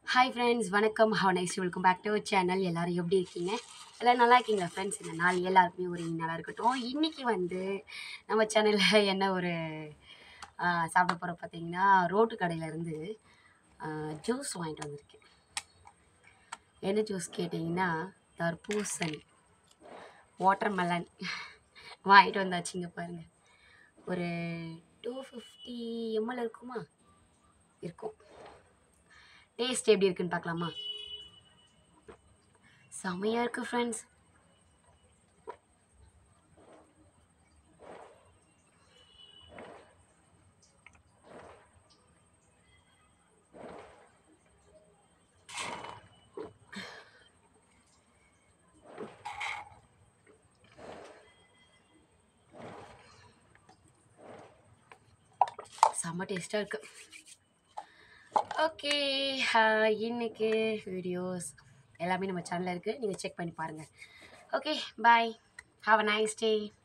hi friends வணக்கம் how nice welcome back to channel எல்லோரும் எப்படி இருக்கீங்க எல்லோரும் நல்லா இருக்கீங்களா ஃப்ரெண்ட்ஸ் இந்த நாள் எல்லாருக்குமே ஒரு நல்லா இருக்கட்டும் இன்றைக்கி வந்து நம்ம சேனலில் என்ன ஒரு ஆ, சாப்பிட போகிற பார்த்தீங்கன்னா ரோட்டு கடையிலேருந்து ஜூஸ் வாங்கிட்டு வந்திருக்கேன் என்ன ஜூஸ் கேட்டிங்கன்னா தர்பூசணி வாட்டர்மெலன் வாங்கிட்டு வந்தாச்சுங்க பாருங்கள் ஒரு டூ ஃபிஃப்டி எம்எல் இருக்குமா இருக்கும் டேஸ்ட் எப்படி இருக்குன்னு பார்க்கலாமா செமையாக இருக்குது ஃப்ரெண்ட்ஸ் செம்ம டேஸ்ட்டாக இருக்குது ஓகே இன்னைக்கு வீடியோஸ் எல்லாமே நம்ம சேனலில் இருக்குது நீங்கள் செக் பண்ணி பாருங்கள் okay bye have a nice day